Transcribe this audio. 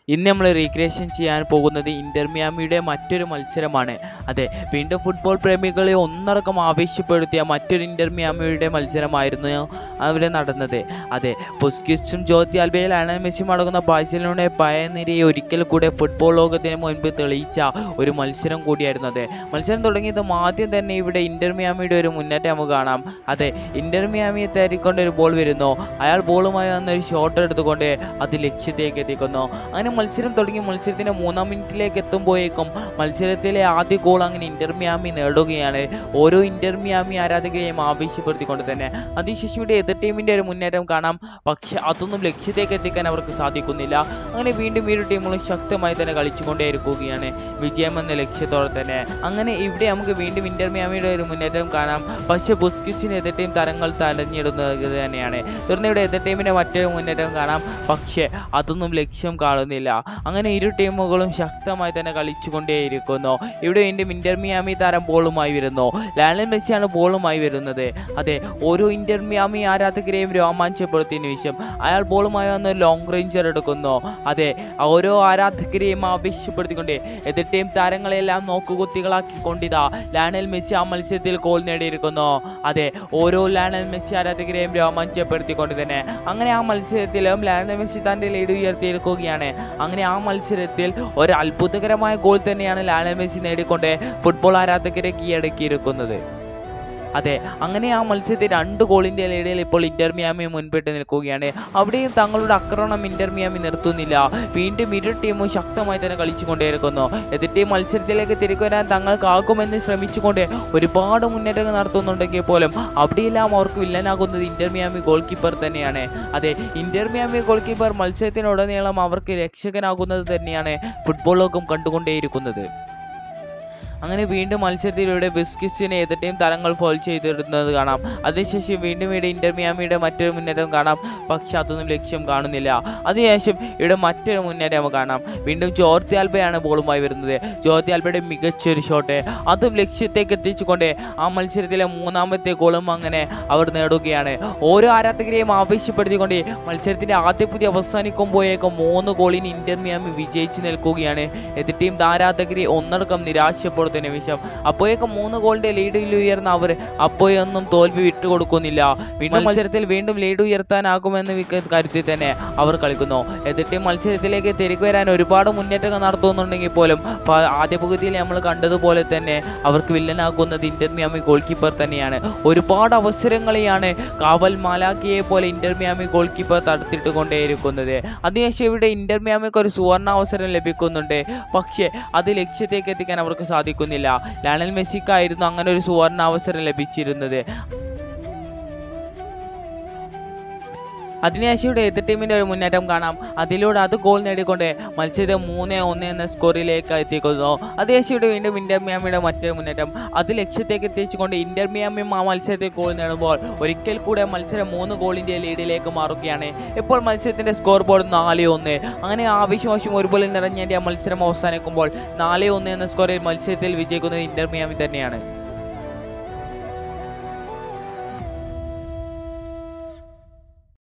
ഇന്ന് നമ്മൾ റീക്രിയേഷൻ ചെയ്യാൻ പോകുന്നത് ഇന്റർ മിയാമിയുടെ മറ്റൊരു മത്സരമാണ് അതെ വീണ്ടും ഫുട്ബോൾ പ്രേമികളെ ഒന്നടക്കം ആവേശപ്പെടുത്തിയ മറ്റൊരു ഇന്റർ മിയാമിയുടെ മത്സരമായിരുന്നു അവിടെ നടന്നത് അതെ പുസ്കിസും ജ്യോതി ആൽബയിൽ ലയണൽ മെസ്സിയും അടങ്ങുന്ന ബാഴ്സലോണയെ പയനിരയെ ഒരിക്കൽ കൂടെ ഫുട്ബോൾ ലോകത്തിന് മുൻപ് തെളിയിച്ച ഒരു മത്സരം കൂടിയായിരുന്നു അത് മത്സരം തുടങ്ങിയത് ആദ്യം തന്നെ ഇവിടെ ഇന്റർ മിയാമിയുടെ ഒരു മുന്നേറ്റം നമുക്ക് കാണാം അതെ ഇന്റർ മിയാമിയെ തേടിക്കൊണ്ട് ഒരു ബോൾ വരുന്നു അയാൾ ബോളുമായി വന്ന ഒരു ഷോട്ട് എടുത്തുകൊണ്ട് അത് ലക്ഷ്യത്തേക്ക് എത്തിക്കുന്നു അങ്ങനെ മത്സരം തുടങ്ങി മത്സരത്തിന്റെ മൂന്നാം മിനിറ്റിലേക്ക് എത്തുമ്പോഴേക്കും മത്സരത്തിലെ ആദ്യ ഗോൾ അങ്ങനെ ഇന്റർ മിയാമി നേടുകയാണ് ഓരോ ഇന്റർ മിയാമി ആരാധകരെയും ആവേശപ്പെടുത്തിക്കൊണ്ട് തന്നെ അതിശേഷം ഇവിടെ എതിർ ടീമിന്റെ ഒരു മുന്നേറ്റം കാണാം പക്ഷെ അതൊന്നും ലക്ഷ്യത്തേക്ക് എത്തിക്കാൻ അവർക്ക് സാധിക്കുന്നില്ല അങ്ങനെ വീണ്ടും ഇരു ടീമുകളും ശക്തമായി തന്നെ കളിച്ചുകൊണ്ടേയിരിക്കുകയാണ് വിജയം എന്ന ലക്ഷ്യത്തോടെ തന്നെ അങ്ങനെ ഇവിടെ നമുക്ക് വീണ്ടും ഇന്റർ മിയാമിയുടെ ഒരു മുന്നേറ്റം കാണാം പക്ഷെ ബുസ്കിസിന് എതിർ ടീം തരങ്ങൾ തടഞ്ഞിടുന്നത് തന്നെയാണ് തുടർന്ന് ഇവിടെ എതിർ ടീമിന്റെ മറ്റൊരു മുന്നേറ്റം കാണാം പക്ഷേ അതൊന്നും ലക്ഷ്യം കാണുന്നില്ല അങ്ങനെ ഇരു ടീമുകളും ശക്തമായി തന്നെ കളിച്ചുകൊണ്ടേയിരിക്കുന്നു ഇവിടെ വീണ്ടും ഇന്റർ മിയാമി താരം ബോളുമായി വരുന്നു ലയണൽ മെസ്സിയാണ് ബോളുമായി വരുന്നത് അതെ ഓരോ ഇന്റർ മിയാമി ആരാധകരെയും രോമാഞ്ചപ്പെടുത്തിയ നിമിഷം അയാൾ ബോളുമായി വന്ന് ലോങ് റേഞ്ചർ എടുക്കുന്നു അതെ ഓരോ ആരാധകരെയും ആവേശപ്പെടുത്തിക്കൊണ്ട് എതിർ ടീം താരങ്ങളെല്ലാം നോക്കുകുത്തികളാക്കിക്കൊണ്ടിതാ ലയണൽ മെസ്സി ആ മത്സരത്തിൽ ഗോൾ നേടിയിരിക്കുന്നു അതെ ഓരോ ലയണൽ മെസ്സി ആരാധകരെയും രോമാഞ്ചപ്പെടുത്തിക്കൊണ്ട് തന്നെ അങ്ങനെ ആ മത്സരത്തിലും ലയണൽ മെസ്സി തന്റെ ലീഡ് ഉയർത്തിയിരിക്കുകയാണ് അങ്ങനെ ആ മത്സരത്തിൽ ഒരു അത്ഭുതകരമായ ഗോൾ തന്നെയാണ് ലയണൽ മെസ്സി നേടിക്കൊണ്ട് ഫുട്ബോൾ ആരാധകരെ കീഴടക്കിയിരിക്കുന്നത് അതെ അങ്ങനെ ആ മത്സരത്തിൽ രണ്ട് ഗോളിന്റെ ലീഡിൽ ഇപ്പോൾ ഇന്റർ മിയാമി മുൻപിട്ട് നിൽക്കുകയാണ് അവിടെയും തങ്ങളുടെ ആക്രമണം ഇന്റർ മിയാമി നിർത്തുന്നില്ല വീണ്ടും ഇരു ടീമും ശക്തമായി തന്നെ കളിച്ചുകൊണ്ടേയിരിക്കുന്നു എതിർ ടീം മത്സരത്തിലേക്ക് തിരികെ വരാൻ തങ്ങൾക്കാകുമെന്ന് ശ്രമിച്ചുകൊണ്ട് ഒരുപാട് മുന്നേറ്റങ്ങൾ നടത്തുന്നുണ്ടെങ്കിൽ പോലും അവിടെയെല്ലാം അവർക്ക് വില്ലനാകുന്നത് ഇന്റർ മിയാമി ഗോൾ കീപ്പർ തന്നെയാണ് അതെ ഇന്റർ മിയാമി ഗോൾ കീപ്പർ മത്സരത്തിനുടനീളം അവർക്ക് രക്ഷകനാകുന്നത് തന്നെയാണ് ഫുട്ബോൾ ലോകം കണ്ടുകൊണ്ടേയിരിക്കുന്നത് അങ്ങനെ വീണ്ടും മത്സരത്തിലൂടെ ബിസ്കിറ്റ്സിനെ എതിർ ടീം തലങ്ങൾ ഫോൾ ചെയ്തിരുന്നത് കാണാം അതിനുശേഷം വീണ്ടും ഇവിടെ ഇന്റർ മിയാമിയുടെ മറ്റൊരു മുന്നേറ്റം കാണാം പക്ഷെ അതൊന്നും ലക്ഷ്യം കാണുന്നില്ല അതിനുശേഷം ഇവിടെ മറ്റൊരു മുന്നേറ്റം നമുക്ക് കാണാം വീണ്ടും ജോർജ് ആൽബയാണ് ബോളുമായി വരുന്നത് ജോർജ് ആൽബയുടെ മികച്ചൊരു ഷോട്ട് അതും ലക്ഷ്യത്തേക്ക് എത്തിച്ചുകൊണ്ട് ആ മത്സരത്തിലെ മൂന്നാമത്തെ ഗോളും അങ്ങനെ അവർ നേടുകയാണ് ഓരോ ആരാധകരെയും ആവേശപ്പെടുത്തിക്കൊണ്ട് മത്സരത്തിന്റെ ആദ്യ പുതിയ അവസാനിക്കുമ്പോഴേക്കും മൂന്ന് ഗോളിന് ഇന്റർ മിയാമി വിജയിച്ചു നിൽക്കുകയാണ് എതിർ ടീം ആരാധകരെ ഒന്നടക്കം നിരാശപ്പെടുത്തുന്ന നിമിഷം അപ്പോഴേക്കും മൂന്ന് ഗോളിന്റെ ലീഡിൽ ഉയർന്ന അവർ അപ്പോഴൊന്നും തോൽവി വിട്ടുകൊടുക്കുന്നില്ല വീണ്ടും മത്സരത്തിൽ വീണ്ടും ലീഡ് ഉയർത്താനാകുമെന്ന് വിക- കരുതി തന്നെ അവർ കളിക്കുന്നു എതിർ ടീം മത്സരത്തിലേക്ക് തിരികെ വരാൻ ഒരുപാട് മുന്നേറ്റങ്ങൾ നടത്തുന്നുണ്ടെങ്കിൽ പോലും പ- ആദ്യ പകുതിയിൽ നമ്മൾ കണ്ടതുപോലെ തന്നെ അവർക്ക് വില്ലനാകുന്നത് ഇന്റർ മിയാമി ഗോൾ കീപ്പർ തന്നെയാണ് ഒരുപാട് അവസരങ്ങളെയാണ് കാവൽ മാലാക്കിയെ പോലെ ഇന്റർ മിയാമി ഗോൾ കീപ്പർ തടുത്തിട്ടുകൊണ്ടേയിരിക്കുന്നത് അതിനുശേഷം ഇവിടെ ഇന്റർ മിയാമിക്ക് ഒരു സുവർണ അവസരം ലഭിക്കുന്നുണ്ട് പക്ഷേ അത് ലക്ഷ്യത്തേക്ക് എത്തിക്കാൻ അവർക്ക് സാധിക്കുന്നില്ല ലയണൽ മെസ്സിക്കായിരുന്നു അങ്ങനെ ഒരു സുവർണ അവസരം ലഭിച്ചിരുന്നത് അതിനുശേഷം ഇവിടെ എതിർ ടീമിന്റെ ഒരു മുന്നേറ്റം കാണാം അതിലൂടെ അത് ഗോൾ നേടിക്കൊണ്ട് മത്സരം മൂന്ന് ഒന്ന് എന്ന സ്കോറിലേക്ക് എത്തിക്കുന്നു അതിനുശേഷം ഇവിടെ വീണ്ടും ഇന്റർ മിയാമിയുടെ മറ്റൊരു മുന്നേറ്റം അത് ലക്ഷ്യത്തേക്ക് എത്തിച്ചുകൊണ്ട് ഇന്റർ മിയാമിയും ആ മത്സരത്തിൽ ഗോൾ നേടുമ്പോൾ ഒരിക്കൽ കൂടെ മത്സരം മൂന്ന് ഗോളിന്റെ ലീഡിലേക്ക് മാറുകയാണ് ഇപ്പോൾ മത്സരത്തിന്റെ സ്കോർ ബോർഡ് നാല് ഒന്ന് അങ്ങനെ ആവശ്യമാവശ്യം ഒരുപോലെ നിറഞ്ഞേണ്ടിയ മത്സരം അവസാനിക്കുമ്പോൾ നാല് ഒന്ന് എന്ന സ്കോറിൽ മത്സരത്തിൽ വിജയിക്കുന്നത് ഇന്റർ മിയാമി തന്നെയാണ്